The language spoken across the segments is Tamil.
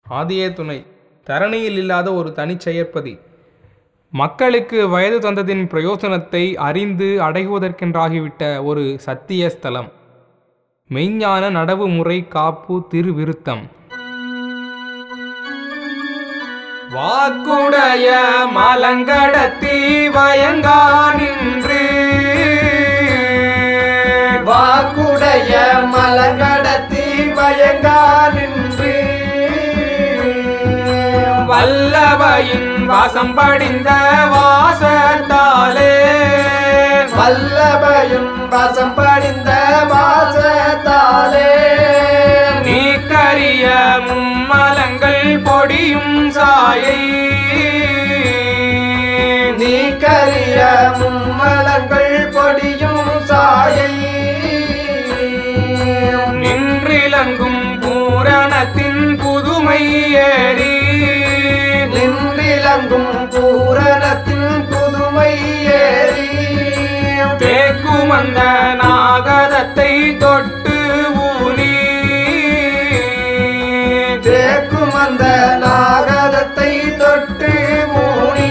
ஆதியே துணை தரணியில் இல்லாத ஒரு தனிச்செயற்பதி மக்களுக்கு வயது தந்ததின் பிரயோசனத்தை அறிந்து அடைவதற்கென்றாகிவிட்ட ஒரு சத்திய ஸ்தலம் மெய்ஞான நடவு முறை காப்பு திருவிருத்தம் வாக்குடைய மலங்கடத்தி வயங்கா நின்று வாக்குடைய மலங்கடத்தி பயங்கா நின்று வல்லவையின் வாசம் படிந்த வாசத்தாலே வல்லபையும் வசம் படிந்த வாசத்தாலே நீக்கரிய மும்மலங்கள் பொடியும் சாயை நீ கரிய மும்மலங்கள் பொடியும் சாயை நின்றிலங்கும் பூரணத்தின் புதுமை ஏறி நின்றிலங்கும் பூரணத்தின் புதுமை ஏறி தேக்கும் அந்த நாகதத்தை தொட்டு ஊனி தேக்கும் அந்த நாகதத்தை தொட்டு மூனி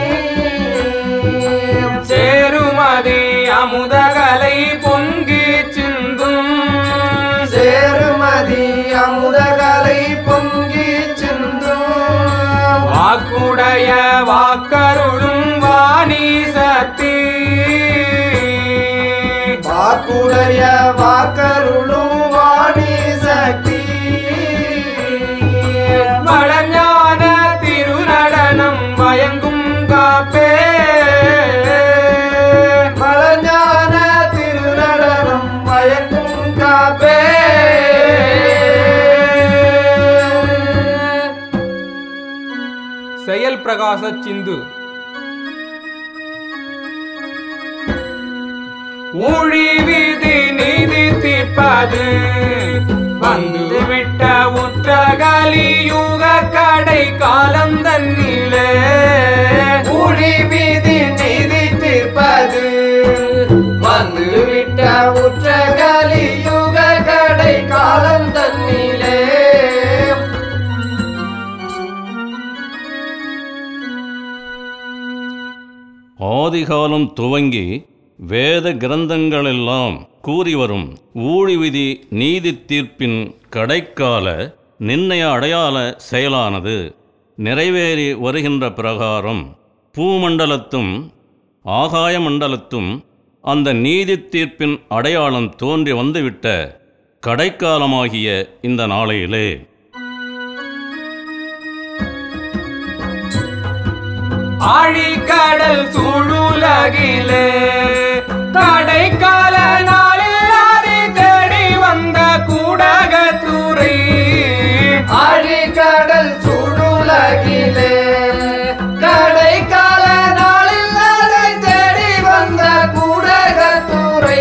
சேருமதி அமுதகலை பொங்கி சிந்தும் சேருமதி அமுதகலை பொங்கி சிந்தும் வாக்குடைய வாக்கருளும் வாணி சக்தி வாக்குடைய வாக்கருளும் வாணி சக்தி வளஞான திருநடனம் வயங்கும் காப்பே மலஞான திருநடனம் மயங்கும் காப்பே செயல் பிரகாச சிந்து ஊழி விதி நீதி தீர்ப்பது வந்துவிட்ட உற்ற கலியுக கடை காலம் தன்னிலே ஊழி வீதி நீதி தீர்ப்பது வந்துவிட்ட உற்ற கலியுக கடை காலம் தன்னிலே ஆதிகாலம் துவங்கி வேத கிரந்தங்களெல்லாம் கூறி வரும் ஊழி விதி நீதி தீர்ப்பின் கடைக்கால நிர்ணய அடையாள செயலானது நிறைவேறி வருகின்ற பிரகாரம் பூமண்டலத்தும் ஆகாய மண்டலத்தும் அந்த நீதி தீர்ப்பின் அடையாளம் தோன்றி வந்துவிட்ட கடைக்காலமாகிய இந்த நாளையிலே ஆழிக்கடல் சூழுலகிலே கடைக்கால நாளில் அதை தேடி வந்த கூடகத்துறை ஆழிக்கடல் சூழுலகிலே கடை கால நாளில் அதை தேடி வந்த கூடகத்துறை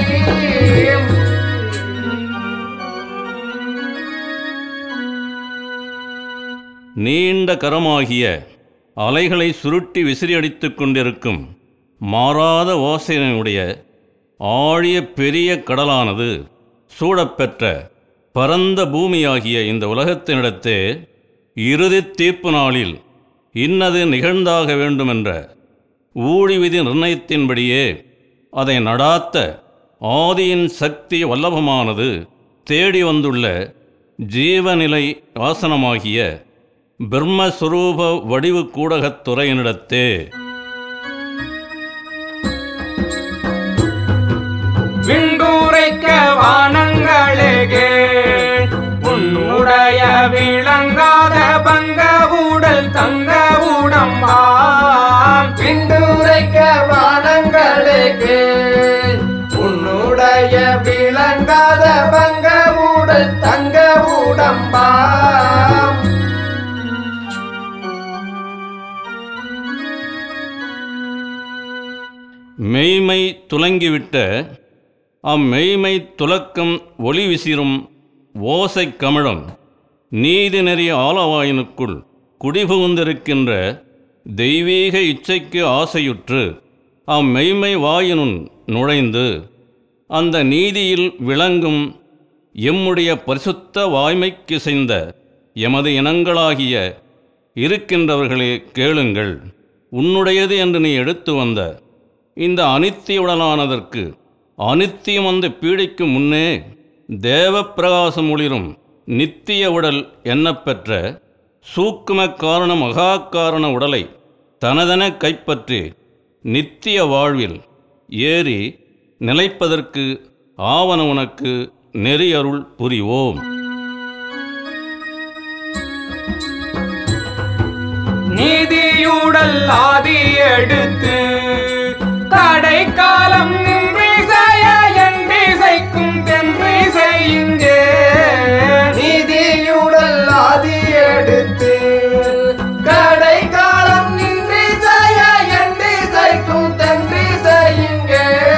நீண்ட கரமாகிய அலைகளை சுருட்டி விசிறியடித்துக் கொண்டிருக்கும் மாறாத ஓசையினுடைய ஆழிய பெரிய கடலானது சூழப்பெற்ற பரந்த பூமியாகிய இந்த உலகத்தினிடத்தே இறுதித் தீர்ப்பு நாளில் இன்னது நிகழ்ந்தாக வேண்டுமென்ற ஊழி விதி நிர்ணயத்தின்படியே அதை நடாத்த ஆதியின் சக்தி வல்லபமானது தேடி வந்துள்ள ஜீவநிலை ஆசனமாகிய பிரம்மஸ்வரூப வடிவு கூடகத் துறையினிடத்தே விண்டூரைக்க வானங்களேகே உன்னுடைய விளங்காத பங்க ஊடல் தங்க உடம்பாம் பிண்டுரைக்க வானங்களுக்கு உன்னுடைய விளங்காத பங்க ஊடல் தங்க உடம்பாம் மெய்மை துலங்கிவிட்ட அம்மெய்மை துலக்கம் ஒளி விசிறும் ஓசை கமிழம் நீதி நெறிய ஆலவாயினுக்குள் குடிபுகுந்திருக்கின்ற தெய்வீக இச்சைக்கு ஆசையுற்று அம்மெய்மை வாயினுள் நுழைந்து அந்த நீதியில் விளங்கும் எம்முடைய பரிசுத்த வாய்மைக்கு செய்த எமது இனங்களாகிய இருக்கின்றவர்களே கேளுங்கள் உன்னுடையது என்று நீ எடுத்து வந்த இந்த அனித்திய உடலானதற்கு அனித்தியம் வந்து பீடைக்கும் முன்னே தேவப்பிரகாசம் ஒளிரும் நித்திய உடல் எண்ணப்பெற்ற சூக்கும காரண மகாக்காரண உடலை தனதென கைப்பற்றி நித்திய வாழ்வில் ஏறி நிலைப்பதற்கு ஆவன உனக்கு நெறியருள் புரிவோம் நீதியுடல் ஆதி எடுத்து கடை காலம் நின்று செய்ய என் திசைக்கும் தென்று செய்யுங்கே நீதியுடல் ஆதி எடுத்து கடை காலம் நின்று செய்ய என் திசைக்கும் தன்றி செய்யுங்க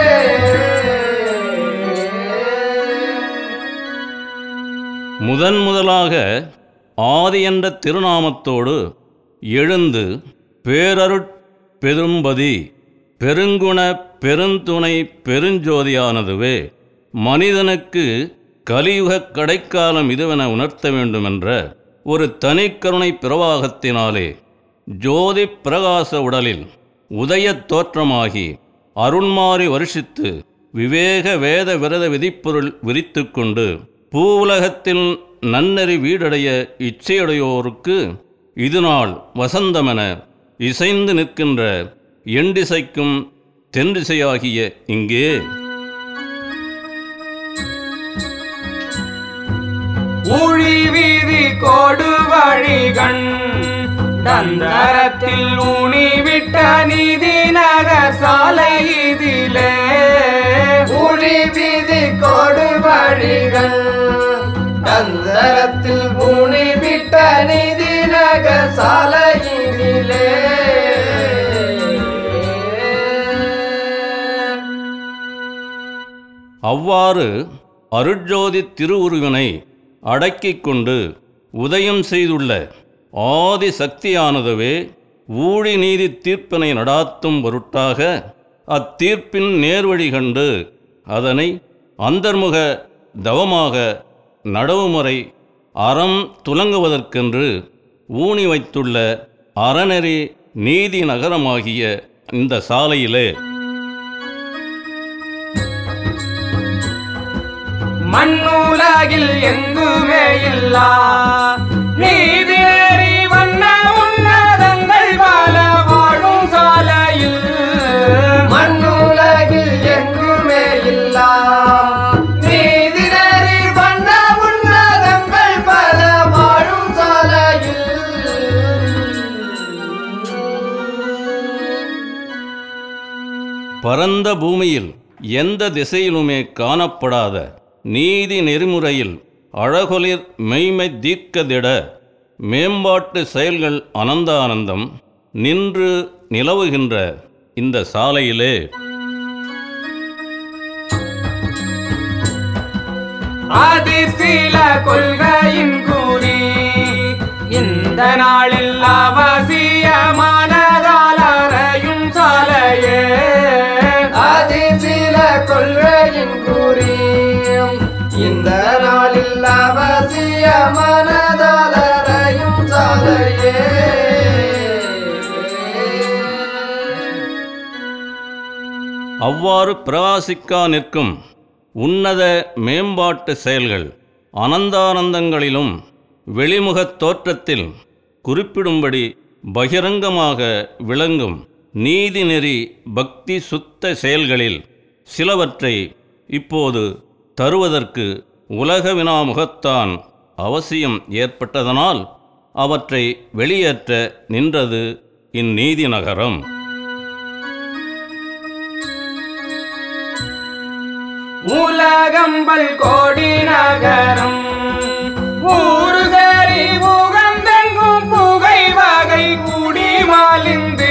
முதன் முதலாக ஆதி என்ற திருநாமத்தோடு எழுந்து பேரருட் பெரும்பதி பெருங்குண பெருந்துணை பெருஞ்சோதியானதுவே மனிதனுக்கு கலியுகக் கடைக்காலம் இதுவென உணர்த்த வேண்டுமென்ற ஒரு தனிக்கருணை பிரவாகத்தினாலே ஜோதி பிரகாச உடலில் உதயத் தோற்றமாகி அருண்மாறி வருஷித்து விவேக வேத விரத விதிப்பொருள் விரித்துக்கொண்டு பூவுலகத்தில் நன்னறி வீடடைய இச்சையுடையோருக்கு இதுநாள் வசந்தமென இசைந்து நிற்கின்ற எண்டிசைக்கும் தென்திசையாகிய இங்கே ஊழி வீதி கோடு வழிகண் தந்தரத்தில் ஊனி விட்ட நீதி நகர் சாலை இதிலே ஊழி வீதி கோடு வழிகள் தந்தரத்தில் ஊனி விட்ட நிதி நக சாலையிலே அவ்வாறு அருட்ஜோதி திருவுருவினை அடக்கிக் கொண்டு உதயம் செய்துள்ள ஆதி சக்தியானதுவே ஊழி நீதி தீர்ப்பினை நடாத்தும் பொருட்டாக அத்தீர்ப்பின் நேர்வழி கண்டு அதனை அந்தர்முக தவமாக நடவுமுறை அறம் துலங்குவதற்கென்று ஊனி வைத்துள்ள அறநெறி நீதி நகரமாகிய இந்த சாலையிலே மண்ணுலகில் எங்குமே இல்லா நீதி நெறி வண்ண உன்னதங்கள் பல வாழும் சாலையில் மண்ணுலகில் எங்குமே இல்லா நீதி நெறி வண்ண உன்னதங்கள் பல வாழும் சாலையில் பரந்த பூமியில் எந்த திசையிலுமே காணப்படாத நீதி நெறிமுறையில் அழகொலிர் மெய்மை தீர்க்கதிட மேம்பாட்டு செயல்கள் அனந்தானந்தம் நின்று நிலவுகின்ற இந்த சாலையிலே அதிர் சில கொள்கையின் கூறி இந்த நாளில் அவசியமானதால் அறையும் சாலையே அது சில கொள்கையின் கூறியும் இந்த நாளில் அவசிய மனதாலரையும் சாலையே அவ்வாறு பிரகாசிக்கா நிற்கும் உன்னத மேம்பாட்டு செயல்கள் அனந்தானந்தங்களிலும் வெளிமுகத் தோற்றத்தில் குறிப்பிடும்படி பகிரங்கமாக விளங்கும் நீதிநெறி பக்தி சுத்த செயல்களில் சிலவற்றை இப்போது தருவதற்கு உலக வினாமுகத்தான் அவசியம் ஏற்பட்டதனால் அவற்றை வெளியேற்ற நின்றது இந்நீதி நகரம் உலகம்பல் கோடி நகரம் ஊரு சரி உகந்தெங்கும் புகை வகை கூடி மாலிந்து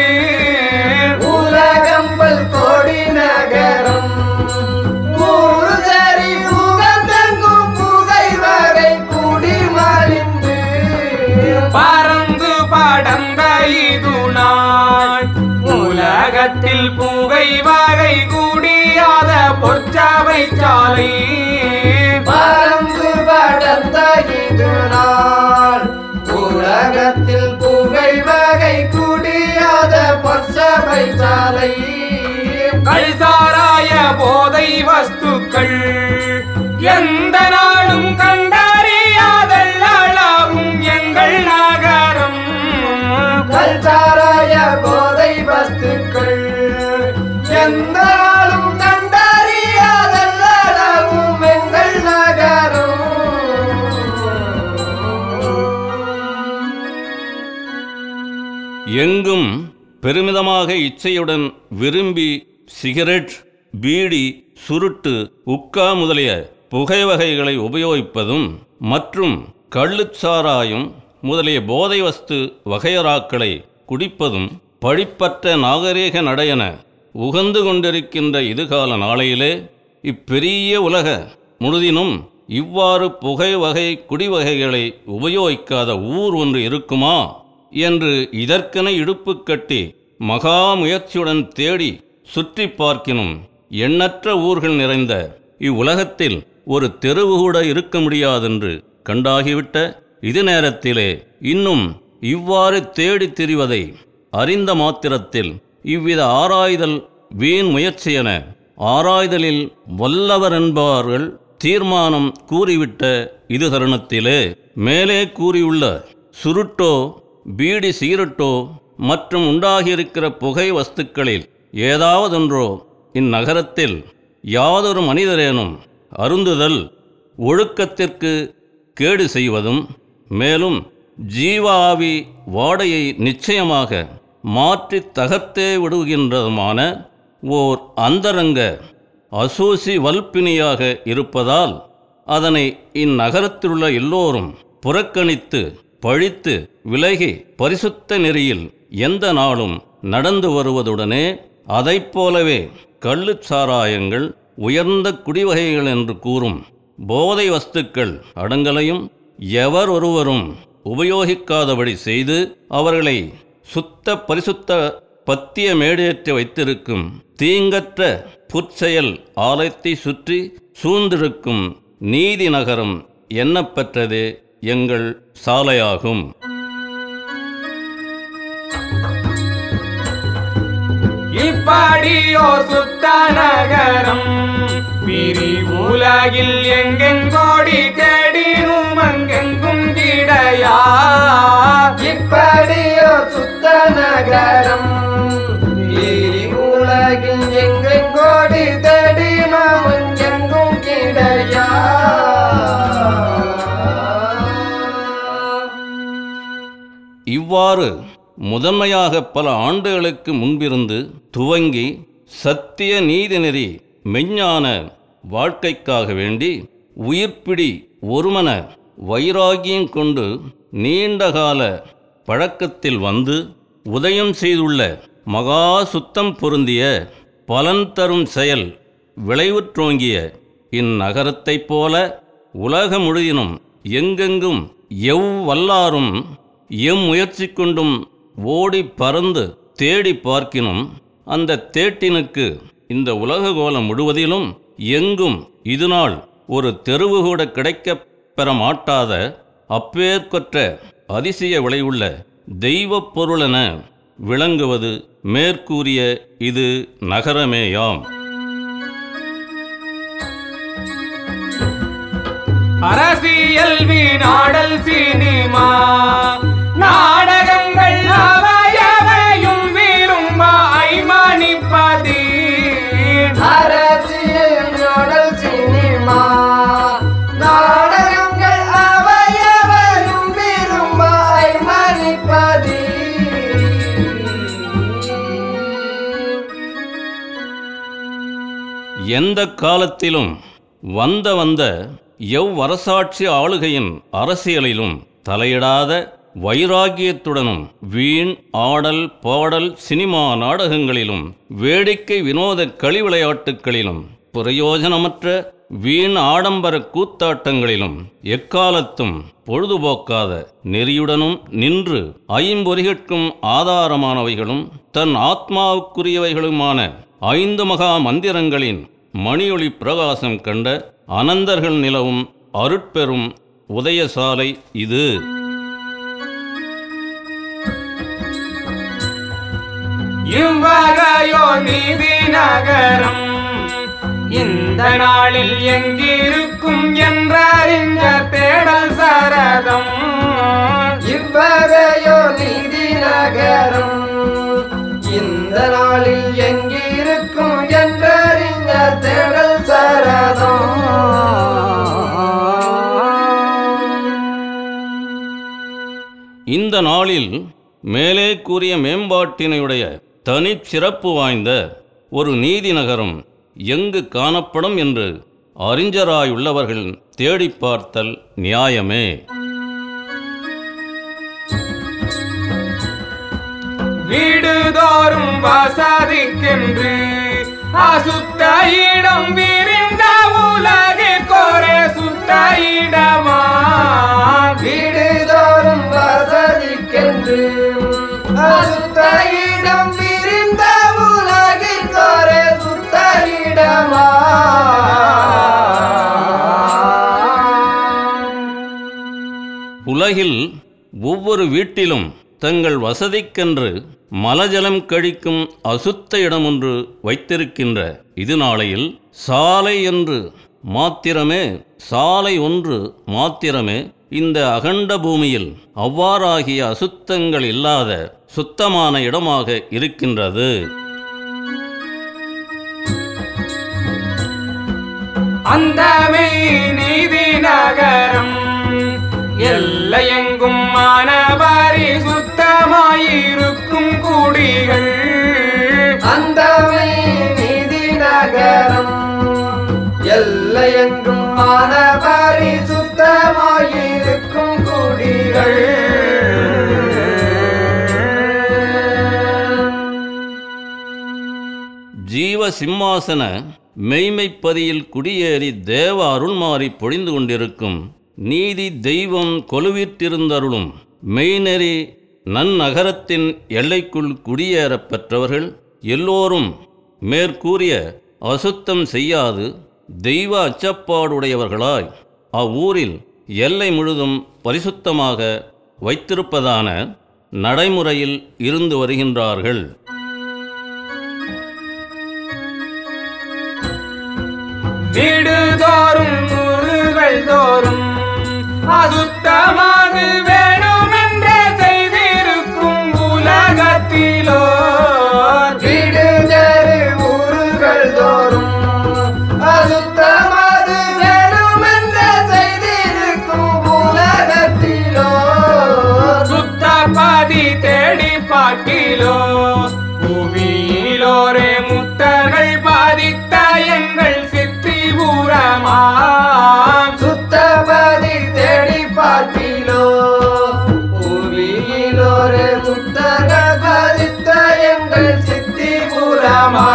உலகம்பல் கோடி நகரம் ஊரு சரி உகந்தெங்கும் புகை வகை கூடி மலிந்து பறந்து படந்த இது நாள் உலகத்தில் புகை வகை கூடியாத பொற்சாவை சாலை பறந்து படர்ந்த இது நாள் உலகத்தில் புகை வகை குடியாத பொற்சபை சாலை கல்சாராய போதை வஸ்துக்கள் எந்த நாளும் கண்டறியாதல்லாவும் எங்கள் நகரம் கல்சாராய போதை வஸ்துக்கள் எந்த நாளும் கண்டறியாதல்லவும் எங்கள் நகரம் எங்கும் பெருமிதமாக இச்சையுடன் விரும்பி சிகரெட் பீடி சுருட்டு உக்கா முதலிய புகை வகைகளை உபயோகிப்பதும் மற்றும் கள்ளுச்சாராயம் முதலிய போதை வஸ்து வகையறாக்களை குடிப்பதும் பழிப்பற்ற நாகரீக நடையென உகந்து கொண்டிருக்கின்ற இதுகால நாளையிலே இப்பெரிய உலக முழுதினும் இவ்வாறு புகை வகை குடிவகைகளை உபயோகிக்காத ஊர் ஒன்று இருக்குமா என்று இதற்கென இடுப்பு கட்டி மகா முயற்சியுடன் தேடி சுற்றி பார்க்கினும் எண்ணற்ற ஊர்கள் நிறைந்த இவ்வுலகத்தில் ஒரு தெருவு கூட இருக்க முடியாதென்று கண்டாகிவிட்ட இது நேரத்திலே இன்னும் இவ்வாறு தேடித் திரிவதை அறிந்த மாத்திரத்தில் இவ்வித ஆராய்தல் வீண் முயற்சி என ஆராய்தலில் வல்லவர் என்பார்கள் தீர்மானம் கூறிவிட்ட இது தருணத்திலே மேலே கூறியுள்ள சுருட்டோ பீடி சிகரெட்டோ மற்றும் உண்டாகியிருக்கிற புகை வஸ்துக்களில் ஏதாவதொன்றோ இந்நகரத்தில் யாதொரு மனிதரேனும் அருந்துதல் ஒழுக்கத்திற்கு கேடு செய்வதும் மேலும் ஜீவ ஆவி வாடையை நிச்சயமாக மாற்றி தகர்த்தே விடுகின்றதுமான ஓர் அந்தரங்க அசூசி வல்பினியாக இருப்பதால் அதனை இந்நகரத்திலுள்ள எல்லோரும் புறக்கணித்து பழித்து விலகி பரிசுத்த நெறியில் எந்த நாளும் நடந்து வருவதுடனே அதைப் போலவே கள்ளுச் சாராயங்கள் உயர்ந்த குடிவகைகள் என்று கூறும் போதை வஸ்துக்கள் அடங்கலையும் எவர் ஒருவரும் உபயோகிக்காதபடி செய்து அவர்களை சுத்த பரிசுத்த பத்திய மேடேற்றி வைத்திருக்கும் தீங்கற்ற புற்செயல் ஆலயத்தை சுற்றி சூழ்ந்திருக்கும் நீதி நகரம் எண்ணப்பெற்றதே எங்கள் சாலையாகும் இப்படியோ சுத்த நகரம் பிரி உலகில் எங்கெங்கோடி தேடினும் அங்கெங்கும் கிடையா இப்படியோ சுத்த நகரம் ஈரி உலகில் எங்கெங்கோடி தேடினவன் எங்கும் கிடையா இவ்வாறு முதன்மையாக பல ஆண்டுகளுக்கு முன்பிருந்து துவங்கி சத்திய நீதிநெறி மெஞ்ஞான வாழ்க்கைக்காக வேண்டி உயிர்ப்பிடி ஒருமன வைராகியம் கொண்டு நீண்டகால பழக்கத்தில் வந்து உதயம் செய்துள்ள மகா சுத்தம் பொருந்திய பலன் தரும் செயல் விளைவுற்றோங்கிய இந்நகரத்தைப் போல உலக முழுதினும் எங்கெங்கும் எவ் வல்லாரும் எம் முயற்சி கொண்டும் ஓடி பறந்து தேடி பார்க்கினும் அந்த தேட்டினுக்கு இந்த உலககோலம் முழுவதிலும் எங்கும் இதுநாள் ஒரு தெருவு கூட கிடைக்கப் பெற மாட்டாத அப்பேற்கொற்ற அதிசய விளைவுள்ள தெய்வப் பொருளென விளங்குவது மேற்கூறிய இது நகரமேயாம் அரசியல் வீணாடல் சினிமா நாடகங்கள் அவையவையும் விரும்ப ஐமானிப்பதி அரசியல் நாடல் சினிமா நாடகங்கள் அவையவையும் விரும்பாய் மணிப்பதி எந்த காலத்திலும் வந்த வந்த எவ்வரசாட்சி ஆளுகையின் அரசியலிலும் தலையிடாத வைராகியத்துடனும் வீண் ஆடல் பாடல் சினிமா நாடகங்களிலும் வேடிக்கை வினோத களி விளையாட்டுகளிலும் பிரயோஜனமற்ற வீண் ஆடம்பர கூத்தாட்டங்களிலும் எக்காலத்தும் பொழுதுபோக்காத நெறியுடனும் நின்று ஐம்பொறிகட்கும் ஆதாரமானவைகளும் தன் ஆத்மாவுக்குரியவைகளுமான ஐந்து மகா மந்திரங்களின் மணியொளி பிரகாசம் கண்ட அனந்தர்கள் நிலவும் அருட்பெரும் உதயசாலை இது இவ்வகையோ நீதி நகரம் இந்த நாளில் எங்கிருக்கும் என்றறிஞர் தேடல் சரதம் இவ்வகையோ நீதி நகரம் இந்த நாளில் எங்கிருக்கும் என்றறிஞ தேடல் சரதம் இந்த நாளில் மேலே கூறிய மேம்பாட்டினையுடைய தனிச் சிறப்பு வாய்ந்த ஒரு நீதி நகரம் எங்கு காணப்படும் என்று அறிஞராயுள்ளவர்கள் தேடிப் பார்த்தல் நியாயமே வீடுதோறும் வசதிக்கென்று அசுத்த இடம் விரிந்த உலகிற்கொரே சுத்த இடமா வீடுதோறும் வசதிக்கென்று அசுத்த இடம் விரிந்த உலகிற்கொரே சுத்த இடமா உலகில் ஒவ்வொரு வீட்டிலும் தங்கள் வசதிக்கென்று மலஜலம் கழிக்கும் அசுத்த இடமொன்று வைத்திருக்கின்ற இது நாளையில் சாலை என்று மாத்திரமே சாலை ஒன்று மாத்திரமே இந்த அகண்ட பூமியில் அவ்வாறாகிய அசுத்தங்கள் இல்லாத சுத்தமான இடமாக இருக்கின்றது அந்த நீதி நகரம் எல்லையெங்கும் மானபாரி சுத்தமாயிருக்கும் குடிகள் அந்தமை நீதி நகரம் எல்லையெங்கும் மானபரி சுத்தமாயிருக்கும் குடிகள் ஜீவ சிம்மாசன மெய்மைப்பதியில் குடியேறி தேவ அருள்மாறி பொழிந்து கொண்டிருக்கும் நீதி தெய்வம் கொலுவிற்றிருந்தருளும் மெய்நெறி நன்னகரத்தின் எல்லைக்குள் குடியேறப் பெற்றவர்கள் எல்லோரும் மேற்கூறிய அசுத்தம் செய்யாது தெய்வ அச்சப்பாடுடையவர்களாய் அவ்வூரில் எல்லை முழுதும் பரிசுத்தமாக வைத்திருப்பதான நடைமுறையில் இருந்து வருகின்றார்கள் வீடுதோறும் ஊர்கள் தோறும் அசுத்தமாக வேணுமென்றே செய்திருக்கும் உலகத்திலோ வீடு தெரு ஊர்கள் தோறும் அசுத்தமது வேணுமென்ற செய்திருக்கும் உலகத்திலோ சுத்த பாதி தேடி பார்க்கிலோ புவியிலோரே முத்தர்கள் பாதித்த எங்கள் சித்தி ஊரமாம் சுத்தபதி தேடி பார்க்கிலோ புவியிலோரு சுத்தர்கள் பதித்த எங்கள் சித்திபுரமா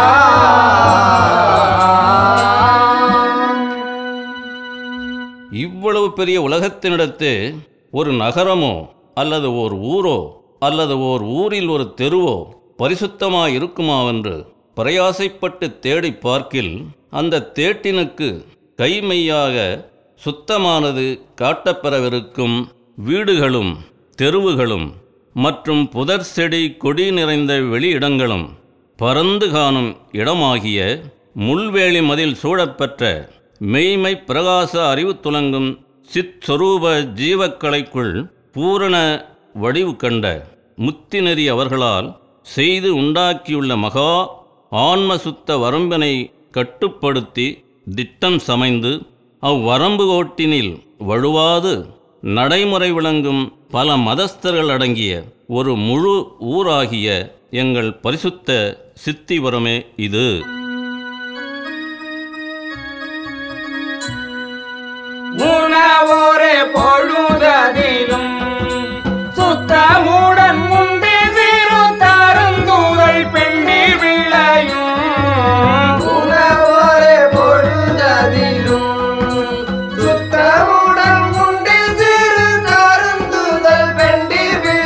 இவ்வளவு பெரிய உலகத்தினிடத்தே ஒரு நகரமோ அல்லது ஓர் ஊரோ அல்லது ஓர் ஊரில் ஒரு தெருவோ பரிசுத்தமாய் இருக்குமாவென்று பிரயாசைப்பட்டு தேடிப் பார்க்கில் அந்த தேட்டினுக்கு கைமையாக சுத்தமானது காட்டப்பெறவிருக்கும் வீடுகளும் தெருவுகளும் மற்றும் புதர் செடி கொடி நிறைந்த வெளியிடங்களும் பரந்து காணும் இடமாகிய முள்வேலி மதில் சூழப்பெற்ற மெய்மை பிரகாச அறிவு துலங்கும் சிற்சொரூப ஜீவக்கலைக்குள் பூரண வடிவு கண்ட முத்திநெறி அவர்களால் செய்து உண்டாக்கியுள்ள மகா ஆன்ம சுத்த வரம்பினை கட்டுப்படுத்தி திட்டம் சமைந்து அவ்வரம்பு கோட்டினில் வழுவாது நடைமுறை விளங்கும் பல மதஸ்தர்கள் அடங்கிய ஒரு முழு ஊராகிய எங்கள் பரிசுத்த சித்திவரமே இது உணவோரே பொழுததிலும் சுத்தமுடன் முந்தி சிறு தருந்துதல் பெண்ணில் விளையும் உணவோரே பொழுததிலும் சுத்தமுடன் உண்டு சிறு கருந்துதல் பெண்டி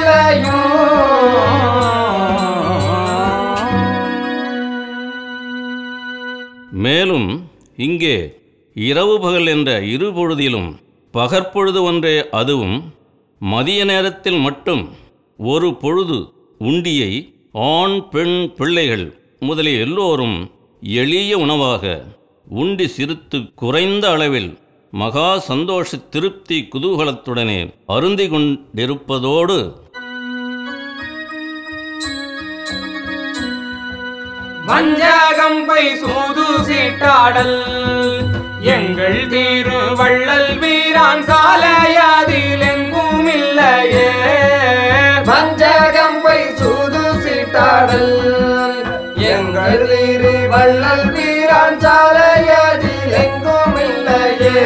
விளையும் மேலும் இங்கே இரவு பகல் என்ற இரு பொழுதிலும் பகற்பொழுது ஒன்றே அதுவும் மதிய நேரத்தில் மட்டும் ஒரு பொழுது உண்டியை ஆண் பெண் பிள்ளைகள் முதலிய எல்லோரும் எளிய உணவாக உண்டி சிரித்து குறைந்த அளவில் மகா சந்தோஷ திருப்தி குதூகலத்துடனே அருந்தி கொண்டிருப்பதோடு வஞ்சகம் பை சூது சீட்டாடல் எங்கள் திருவள்ளல் வீரான் சாலையாதில் எங்கும் இல்லையே வஞ்சகம் பை சூது சீட்டாடல் எங்கள் வீரி வள்ளல் வீரான் சாலையதில் எங்கும் இல்லையே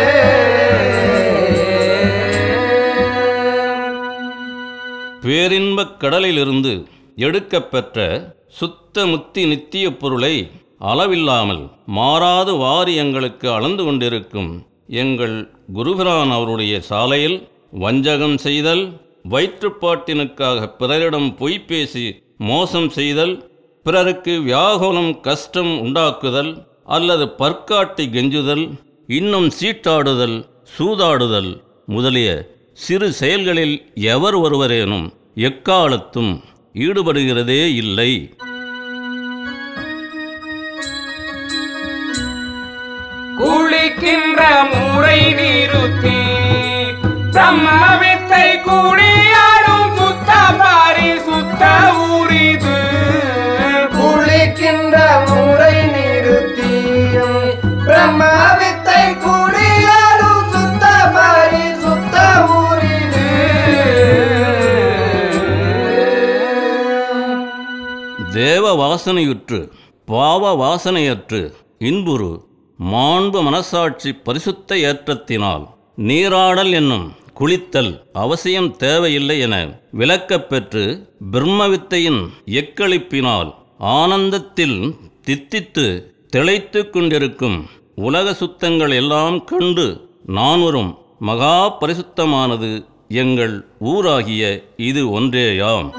பேரின்பக் கடலிலிருந்து எடுக்கப்பெற்ற சுத்த முத்தி நித்திய பொருளை அளவில்லாமல் மாறாது வாரி எங்களுக்கு அளந்து கொண்டிருக்கும் எங்கள் குருபிரான் அவருடைய சாலையில் வஞ்சகம் செய்தல் வயிற்றுப்பாட்டினுக்காக பிறரிடம் பொய் பேசி மோசம் செய்தல் பிறருக்கு வியாகுலம் கஷ்டம் உண்டாக்குதல் அல்லது பற்காட்டி கெஞ்சுதல் இன்னும் சீட்டாடுதல் சூதாடுதல் முதலிய சிறு செயல்களில் எவர் ஒருவரேனும் எக்காலத்தும் ஈடுபடுகிறதே இல்லை குளிக்கின்ற முறை நிறுத்தி பிரம்மவித்தை கூடியாடும் சுத்த பாரி சுத்த ஊரிது குளிக்கின்ற முறை நிறுத்தியும் பிரம்மவித்தை கூடியாடும் சுத்த பரி சுத்த ஊரிது தேவ வாசனையுற்று பாவ வாசனையற்று இன்புறு மாண்பு மனசாட்சி பரிசுத்த ஏற்றத்தினால் நீராடல் என்னும் குளித்தல் அவசியம் தேவையில்லை என விளக்கப் பெற்று பிரம்மவித்தையின் எக்களிப்பினால் ஆனந்தத்தில் தித்தித்து திளைத்துக் கொண்டிருக்கும் உலக சுத்தங்கள் எல்லாம் கண்டு நான்வரும் மகா பரிசுத்தமானது எங்கள் ஊராகிய இது ஒன்றேயாம்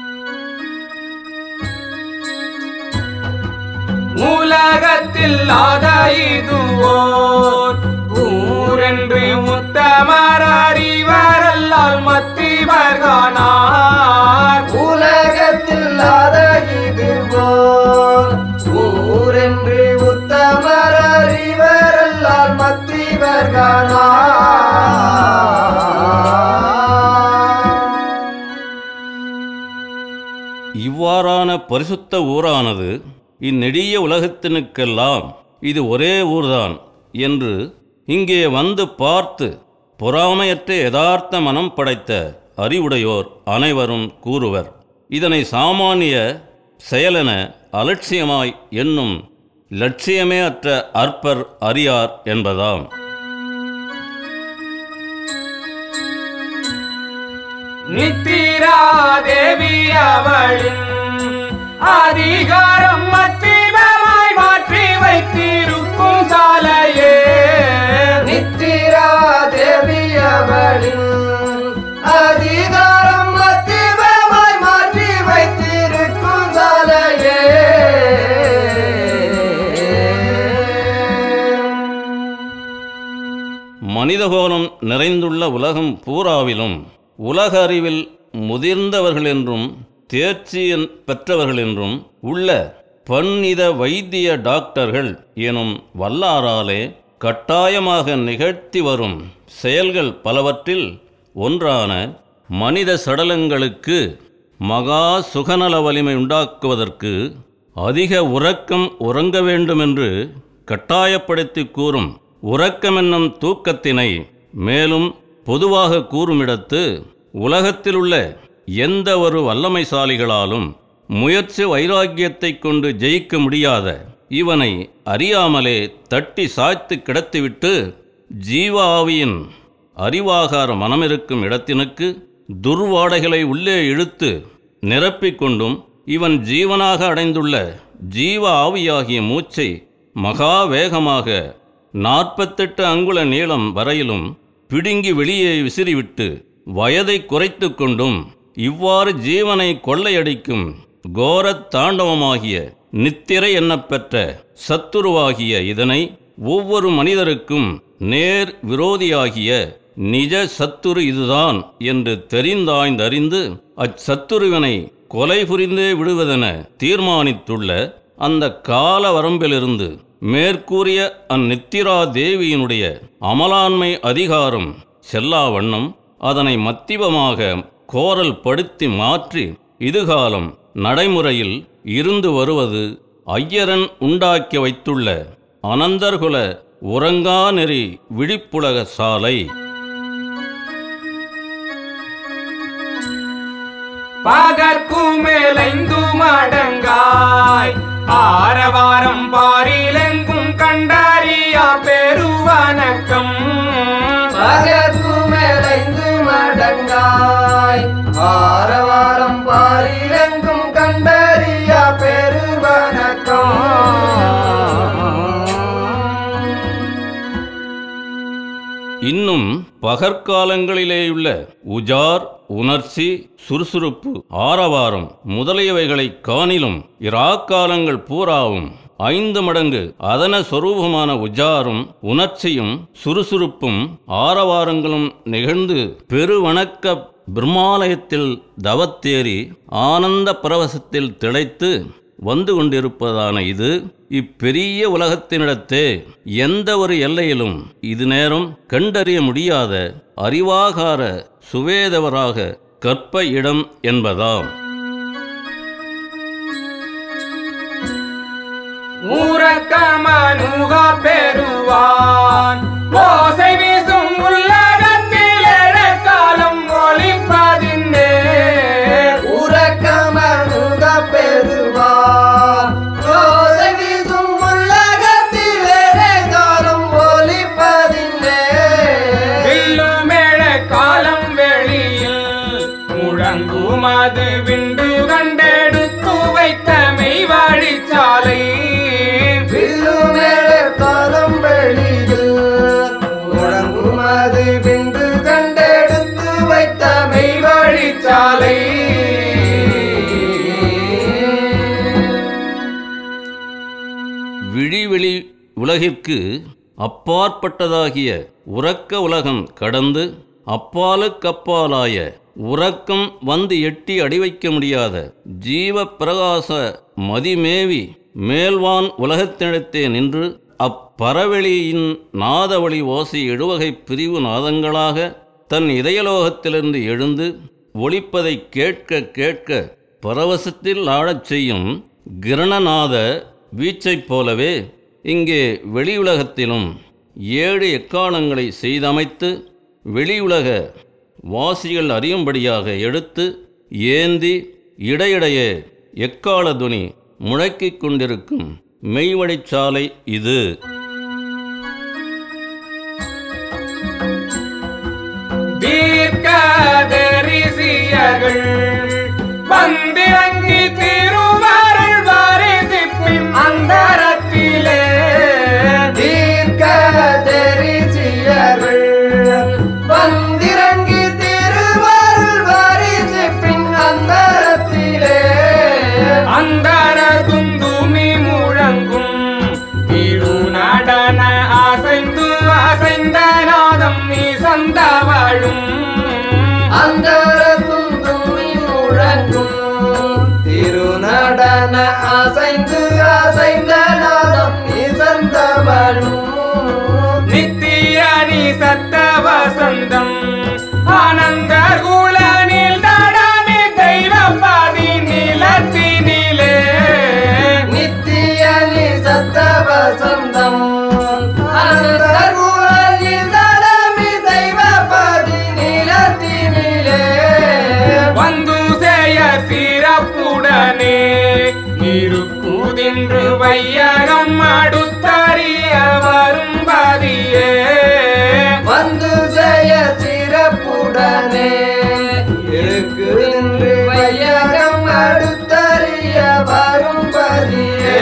உலகத்தில் ஆத இதுவோர் ஊரென்று உத்தமர் அறிவரல்லால் மத்திவர்கானார் உலகத்தில் இதுவோ ஊரென்று உத்தமர் அறிவரல்லால் மத்திவர்கானா இவ்வாறான பரிசுத்த ஊரானது இந்நெடிய உலகத்தினுக்கெல்லாம் இது ஒரே ஊர்தான் என்று இங்கே வந்து பார்த்து பொறாமையற்ற யதார்த்த மனம் படைத்த அறிவுடையோர் அனைவரும் கூறுவர் இதனை சாமானிய செயலென அலட்சியமாய் என்னும் லட்சியமே அற்ற அற்பர் அறியார் என்பதாம் நித்திரா தேவி அவளின் அதிகாரம் மத்தியமாய் மாற்றி வைத்திருக்கும் சாலையே நித்திரா தேவி அவளின் அதிகாரம் மத்தியமாய் மாற்றி வைத்திருக்கும் சாலையே மனிதகோலம் நிறைந்துள்ள உலகம் பூராவிலும் உலக அறிவில் முதிர்ந்தவர்கள் என்றும் தேர்ச்சி என்- பெற்றவர்கள் என்றும் உள்ள பன்னித வைத்திய டாக்டர்கள் எனும் வல்லாராலே கட்டாயமாக நிகழ்த்தி வரும் செயல்கள் பலவற்றில் ஒன்றான மனித சடலங்களுக்கு மகா சுகநல வலிமை உண்டாக்குவதற்கு அதிக உறக்கம் உறங்க வேண்டுமென்று கட்டாயப்படுத்தி கூறும் உறக்கம் என்னும் தூக்கத்தினை மேலும் பொதுவாக கூறுமிடத்து உலகத்திலுள்ள எந்த ஒரு வல்லமைசாலிகளாலும் முயற்சி வைராக்கியத்தைக் கொண்டு ஜெயிக்க முடியாத இவனை அறியாமலே தட்டி சாய்த்து கிடத்திவிட்டு ஜீவ ஆவியின் அறிவாகார மனமிருக்கும் இடத்தினுக்கு துர்வாடைகளை உள்ளே இழுத்து நிரப்பிக் கொண்டும் இவன் ஜீவனாக அடைந்துள்ள ஜீவ ஆவியாகிய மூச்சை மகா வேகமாக நாற்பத்தெட்டு அங்குல நீளம் வரையிலும் பிடுங்கி வெளியே விசிறிவிட்டு வயதை குறைத்து கொண்டும் இவ்வாறு ஜீவனை கொள்ளையடிக்கும் கோரத் தாண்டவமாகிய நித்திரை எண்ணப்பெற்ற சத்துருவாகிய இதனை ஒவ்வொரு மனிதருக்கும் நேர் விரோதியாகிய நிஜ சத்துரு இதுதான் என்று தெரிந்தாய்ந்தறிந்து அச்சத்துருவினை கொலை புரிந்தே விடுவதென தீர்மானித்துள்ள அந்த கால வரம்பிலிருந்து மேற்கூறிய அந்நித்திரா தேவியினுடைய அமலாண்மை அதிகாரம் செல்லா வண்ணம் அதனை மத்திபமாக கோரல் படுத்தி மாற்றி இதுகாலம் நடைமுறையில் இருந்து வருவது ஐயரன் உண்டாக்கி வைத்துள்ள அனந்தர்குல உறங்கா நெறி விழிப்புலக சாலை பகற்கும் மேலைந்து மடங்காய் ஆரவாரம் பாரிலெங்கும் கண்டறியா பெருவணக்கம் பகற்குமேலைந்து மடங்காய் ஆரவாரம் பாரிலெங்கும் கண்டறியா பெருவணக்கம் இன்னும் பகற்காலங்களிலேயுள்ள உஜார் உணர்ச்சி சுறுசுறுப்பு ஆரவாரம் முதலியவைகளை காணிலும் இராக்காலங்கள் பூராவும் ஐந்து மடங்கு அதன சொரூபமான உஜாரும் உணர்ச்சியும் சுறுசுறுப்பும் ஆரவாரங்களும் நிகழ்ந்து பெருவணக்க பிரம்மாலயத்தில் தவத்தேறி ஆனந்த பரவசத்தில் திளைத்து வந்து கொண்டிருப்பதான இது இப்பெரிய உலகத்தினிடத்தே எந்த ஒரு எல்லையிலும் இது நேரம் கண்டறிய முடியாத அறிவாகார சுவேதவராக கற்ப இடம் என்பதாம் ஊரக்கமனுக பெறுவான் ஓசை வீசும் உள்ளகத்தில் காலம் ஒளிப்பதின்னே உறக்கமனுக பெறுவார் ஓசை வீசும் உள்ளகத்திலே காலம் ஒலிப்பதில்லை வில்லுமேழ காலம் வெளியில் முழங்கும் அது விண்டு கண்டெடுத்து வைத்த மெய் வழிச்சாலை வில்லுமேலே காலம் வெளியில் முழங்கும் அது விண்டு கண்டெடுத்து வைத்த மெய் வழிச்சாலை விழிவெளி உலகிற்கு அப்பாற்பட்டதாகிய உறக்க உலகம் கடந்து அப்பாலுக்கப்பாலாய உறக்கம் வந்து எட்டி அடிவைக்க முடியாத ஜீவ பிரகாச மதிமேவி மேல்வான் உலகத்தினிடத்தே நின்று அப்பறவெளியின் நாதவழி ஓசை எழுவகை பிரிவு நாதங்களாக தன் இதயலோகத்திலிருந்து எழுந்து ஒலிப்பதை கேட்க கேட்க பரவசத்தில் ஆழச் செய்யும் கிரணநாத வீச்சைப் போலவே இங்கே வெளியுலகத்திலும் ஏழு எக்காலங்களை செய்தமைத்து வெளியுலக வாசிகள் அறியும்படியாக எடுத்து ஏந்தி இடையிடையே எக்கால துணி முழக்கிக் கொண்டிருக்கும் மெய்வழிச்சாலை இது தீர்க்கதரிசியர்கள் வந்திறங்கி திருவருள் வாரிசிப்பின் அந்தரத்திலே தீர்க்க தெரிசியர்கள் வந்திறங்கி திருவருள் வாரிசிப்பின் அந்தரத்திலே அந்தர துந்துமி முழங்கும் திருநடன அசைந்து அசைந்த நாதம் நீ சந்தவழும் அந்தர துந்துமி முழங்கும் திருநடன அசைந்து அசைந்த நாதம் இசந்தவழும் நித்திய நீ சத்த வசந்தம் ஆனந்த குலனில் தடமி தெய்வ பாதி நிலத்தினிலே நித்திய நிசத்த வசந்தம் அந்த குரலில் தடமி தெய்வ பதி நிலத்தினிலே வந்து செய்ய சிறப்புடனே இருக்குதின்று வையகம் அடுத்தறிய வரும்பதியே வந்து செய்ய சிறப்புடனே இருக்கு நின்று வையகம் அடுத்தறிய வரும் பதியே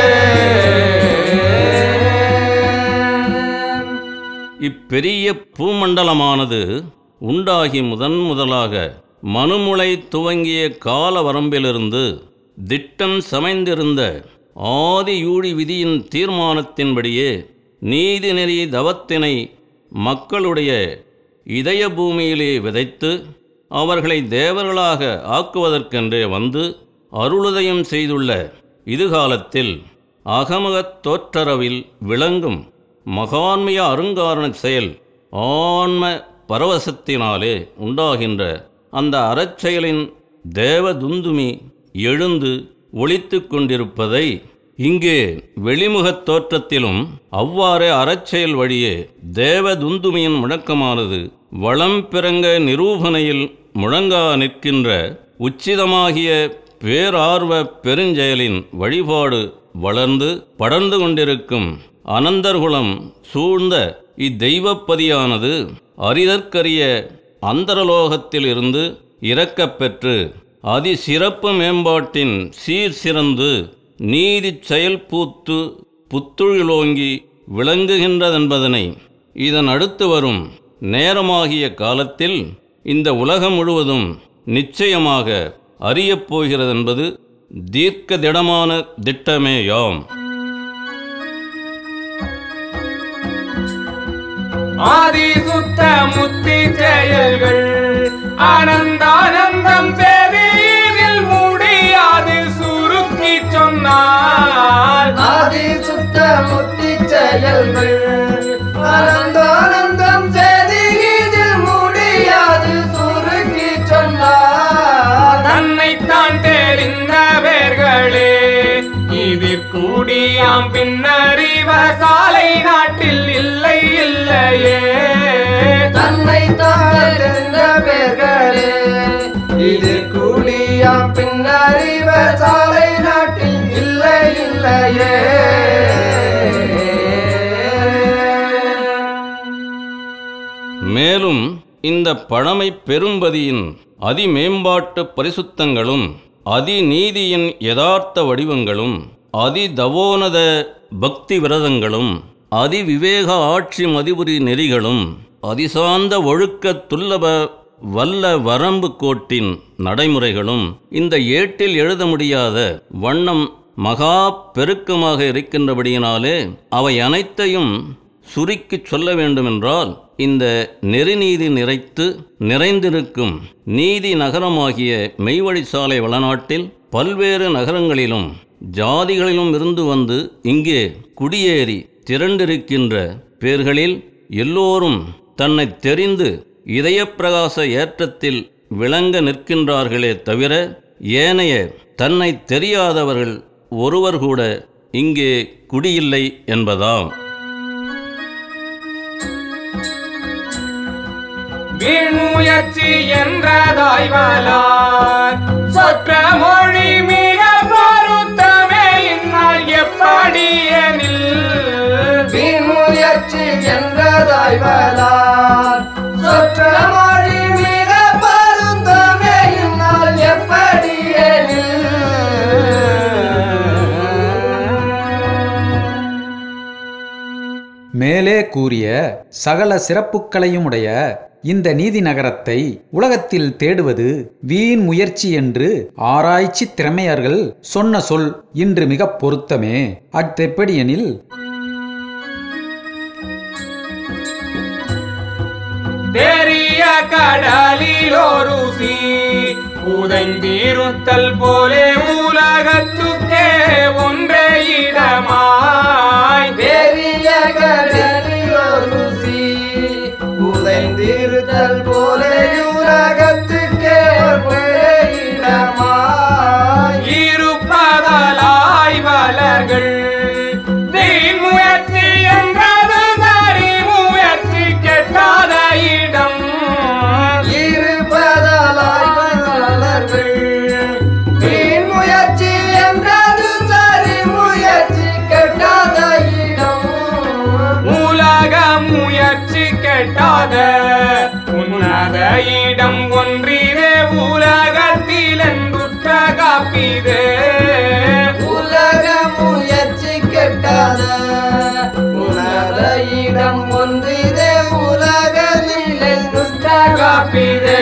இப்பெரிய பூமண்டலமானது உண்டாகி முதன் முதலாக மனுமுளை துவங்கிய கால வரம்பிலிருந்து திட்டம் சமைந்திருந்த ஆதியூழி விதியின் தீர்மானத்தின்படியே நீதிநெறி தவத்தினை மக்களுடைய இதய பூமியிலே விதைத்து அவர்களை தேவர்களாக ஆக்குவதற்கென்றே வந்து அருளுதயம் செய்துள்ள இதுகாலத்தில் அகமகத் தோற்றரவில் விளங்கும் மகான்மிய அருங்காரண செயல் ஆன்ம பரவசத்தினாலே உண்டாகின்ற அந்த அறச்செயலின் தேவதுந்துமி எழுந்து ஒளித்துக் கொண்டிருப்பதை இங்கே வெளிமுகத் தோற்றத்திலும் அவ்வாறே அறச்செயல் வழியே தேவதுந்துமியின் முழக்கமானது வளம் பிறங்க நிரூபணையில் முழங்கா நிற்கின்ற உச்சிதமாகிய பேரார்வ பெருஞ்செயலின் வழிபாடு வளர்ந்து படர்ந்து கொண்டிருக்கும் அனந்தர்குலம் சூழ்ந்த இத்தெய்வப்பதியானது அரிதற்கரிய அந்தரலோகத்திலிருந்து இறக்கப்பெற்று அதிசிறப்பு மேம்பாட்டின் சீர் சிறந்து நீதிச் செயல் பூத்து புத்துழிலோங்கி விளங்குகின்றதென்பதனை இதன் அடுத்து வரும் நேரமாகிய காலத்தில் இந்த உலகம் முழுவதும் நிச்சயமாக அறியப் போகிறதென்பது தீர்க்க திடமான திட்டமேயாம் ஆதி சுத்த முத்தி செயல்கள் ஆனந்தானந்தம் தேதியில் முடியாது சுருக்கி சொன்னால் ஆதி சுத்த முத்தி செயல்கள் ஆனந்தானந்தம் செய்தி இதில் முடியாது சுருக்கி சொன்னார் தன்னைத்தான் தெரிந்தவர்களே இதில் கூடியாம் பின்னறிவ சாலை நாட்டில் இல்லை இல்லையே தன்னை தாழ்ந்த பேர்களே இது கூலியாம் பின்னறிவ சாலை நாட்டில் இல்லை இல்லையே மேலும் இந்த பழமை பெரும்பதியின் அதிமேம்பாட்டு பரிசுத்தங்களும் அதிநீதியின் யதார்த்த வடிவங்களும் அதிதவோனத பக்தி விரதங்களும் அதிவிவேக ஆட்சி மதிபுரி நெறிகளும் அதிசார்ந்த ஒழுக்க துல்லப வல்ல வரம்பு கோட்டின் நடைமுறைகளும் இந்த ஏட்டில் எழுத முடியாத வண்ணம் மகா பெருக்கமாக இருக்கின்றபடியினாலே அவை அனைத்தையும் சுருக்கிச் சொல்ல வேண்டுமென்றால் இந்த நெறிநீதி நிறைத்து நிறைந்திருக்கும் நீதி நகரமாகிய மெய்வழி சாலை வளநாட்டில் பல்வேறு நகரங்களிலும் ஜாதிகளிலும் இருந்து வந்து இங்கே குடியேறி திரண்டிருக்கின்ற பேர்களில் எல்லோரும் தன்னை தெரிந்து இதயப்பிரகாச ஏற்றத்தில் விளங்க நிற்கின்றார்களே தவிர ஏனைய தன்னை தெரியாதவர்கள் ஒருவர் கூட இங்கே குடியில்லை என்பதாம் வீழ்முயற்சி என்றதாய்வலார் சொற்ற மொழி மிக பொருத்தமே இந்நாள் எப்படி எனில் வீண் முயற்சி என்றதாய்வலார் சொற்ற மொழி மிக பருந்தமே இந்நாள் எப்படி மேலே கூறிய சகல சிறப்புக்களையும் உடைய இந்த நீதி நகரத்தை உலகத்தில் தேடுவது வீண் முயற்சி என்று ஆராய்ச்சி திறமையர்கள் சொன்ன சொல் இன்று மிகப் பொருத்தமே அத்தெப்படியெனில் பெரிய கடலில் ஒரு சி உதைந்திருத்தல் போலே உலகத்துக்கே ஒன்றே இடமாய் பெரிய கடலில் ஒரு சி உதைந்திருத்தல் போல உலகத்துக்கே ஒரு இடமாய் இருப்பதலாய் வளர்கள் வீண் முயற்சி என்றது சரி முயற்சி கெட்டாத இடம் இருப்பதலாய் வளர்கள் வீண் முயற்சி என்றது சரி முயற்சி கெட்டாத இடம் உலக முயற்சி கெட்டாத உன்னத இடம் ஒன்றிலே உலகத்தில் என்புற்ற காப்பிதே உலக முயற்சி கெட்டாத உணர இடம் ஒன்றிதே உலகத்தில் நுற்ற காப்பிதே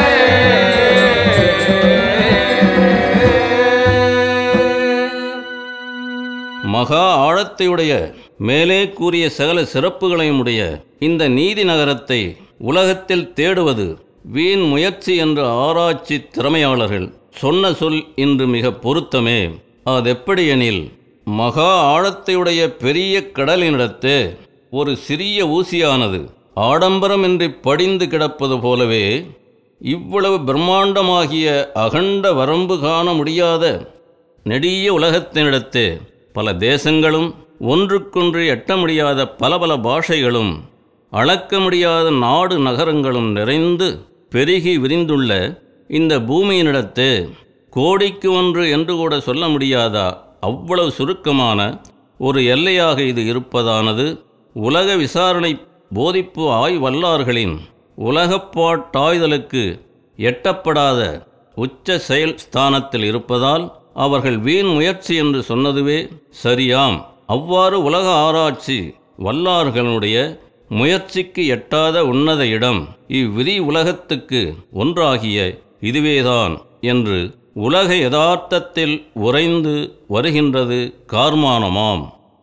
மகா ஆழத்தையுடைய மேலே கூறிய சகல சிறப்புகளையும் உடைய இந்த நீதி நகரத்தை உலகத்தில் தேடுவது வீண் முயற்சி என்ற ஆராய்ச்சி திறமையாளர்கள் சொன்ன சொல் இன்று மிக பொருத்தமே அதெப்படியெனில் மகா ஆழத்தையுடைய பெரிய கடலினிடத்தே ஒரு சிறிய ஊசியானது ஆடம்பரமின்றி படிந்து கிடப்பது போலவே இவ்வளவு பிரம்மாண்டமாகிய அகண்ட வரம்பு காண முடியாத நெடிய உலகத்தினிடத்தே பல தேசங்களும் ஒன்றுக்கொன்று எட்ட முடியாத பல பல பாஷைகளும் அளக்க முடியாத நாடு நகரங்களும் நிறைந்து பெருகி விரிந்துள்ள இந்த பூமியினிடத்தே கோடிக்கு ஒன்று என்று கூட சொல்ல முடியாதா அவ்வளவு சுருக்கமான ஒரு எல்லையாக இது இருப்பதானது உலக விசாரணை போதிப்பு ஆய்வல்லார்களின் உலகப்பாட்டாய்தலுக்கு எட்டப்படாத உச்ச செயல் ஸ்தானத்தில் இருப்பதால் அவர்கள் வீண் முயற்சி என்று சொன்னதுவே சரியாம் அவ்வாறு உலக ஆராய்ச்சி வல்லார்களுடைய முயற்சிக்கு எட்டாத உன்னத இடம் இவ்விரி உலகத்துக்கு ஒன்றாகிய இதுவேதான் என்று உலக யதார்த்தத்தில் உறைந்து வருகின்றது கார்மானமாம்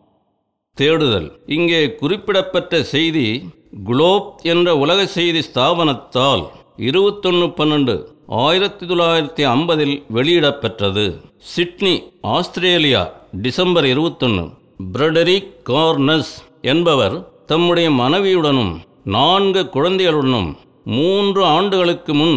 தேடுதல் இங்கே குறிப்பிடப்பட்ட செய்தி குளோப் என்ற உலக செய்தி ஸ்தாபனத்தால் இருபத்தொன்று பன்னெண்டு ஆயிரத்தி தொள்ளாயிரத்தி ஐம்பதில் வெளியிடப்பெற்றது சிட்னி ஆஸ்திரேலியா டிசம்பர் இருபத்தொன்று பிரடரிக் கார்னஸ் என்பவர் தம்முடைய மனைவியுடனும் நான்கு குழந்தைகளுடனும் மூன்று ஆண்டுகளுக்கு முன்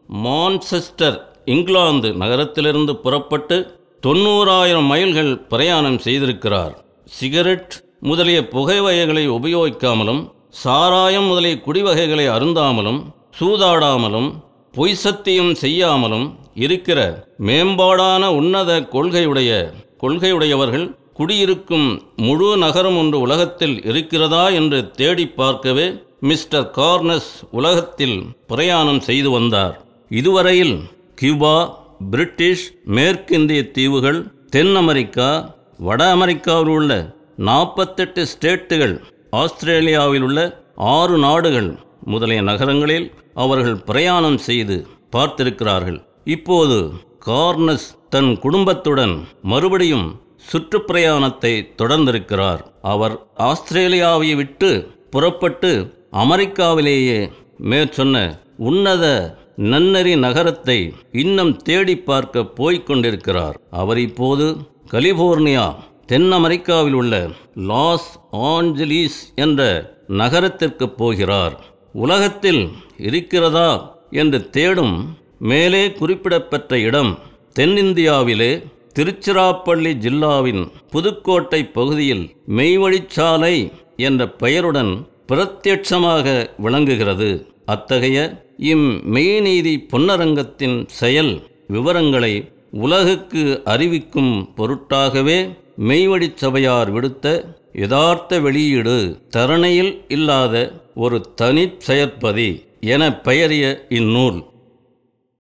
மான்செஸ்டர் இங்கிலாந்து நகரத்திலிருந்து புறப்பட்டு தொண்ணூறாயிரம் மைல்கள் பிரயாணம் செய்திருக்கிறார் சிகரெட் முதலிய புகை வகைகளை உபயோகிக்காமலும் சாராயம் முதலிய குடிவகைகளை அருந்தாமலும் சூதாடாமலும் பொய் சத்தியம் செய்யாமலும் இருக்கிற மேம்பாடான உன்னத கொள்கையுடைய கொள்கையுடையவர்கள் குடியிருக்கும் முழு நகரம் ஒன்று உலகத்தில் இருக்கிறதா என்று தேடி பார்க்கவே மிஸ்டர் கார்னஸ் உலகத்தில் பிரயாணம் செய்து வந்தார் இதுவரையில் கியூபா பிரிட்டிஷ் மேற்கிந்திய தீவுகள் தென் அமெரிக்கா வட அமெரிக்காவில் உள்ள நாற்பத்தெட்டு ஸ்டேட்டுகள் ஆஸ்திரேலியாவில் உள்ள ஆறு நாடுகள் முதலிய நகரங்களில் அவர்கள் பிரயாணம் செய்து பார்த்திருக்கிறார்கள் இப்போது கார்னஸ் தன் குடும்பத்துடன் மறுபடியும் சுற்றுப்பிரயாணத்தை தொடர்ந்திருக்கிறார் அவர் ஆஸ்திரேலியாவை விட்டு புறப்பட்டு அமெரிக்காவிலேயே மேற்சொன்ன உன்னத நன்னறி நகரத்தை இன்னும் தேடி பார்க்க போய்க் கொண்டிருக்கிறார் அவர் இப்போது கலிபோர்னியா தென் அமெரிக்காவில் உள்ள லாஸ் ஆஞ்சலீஸ் என்ற நகரத்திற்கு போகிறார் உலகத்தில் இருக்கிறதா என்று தேடும் மேலே குறிப்பிடப்பட்ட இடம் தென்னிந்தியாவிலே திருச்சிராப்பள்ளி ஜில்லாவின் புதுக்கோட்டை பகுதியில் மெய்வழிச்சாலை என்ற பெயருடன் பிரத்யட்சமாக விளங்குகிறது அத்தகைய இம் மெய்நீதி பொன்னரங்கத்தின் செயல் விவரங்களை உலகுக்கு அறிவிக்கும் பொருட்டாகவே மெய்வழிச் சபையார் விடுத்த யதார்த்த வெளியீடு தரணையில் இல்லாத ஒரு தனிச் செயற்பதி என பெயரிய இந்நூல்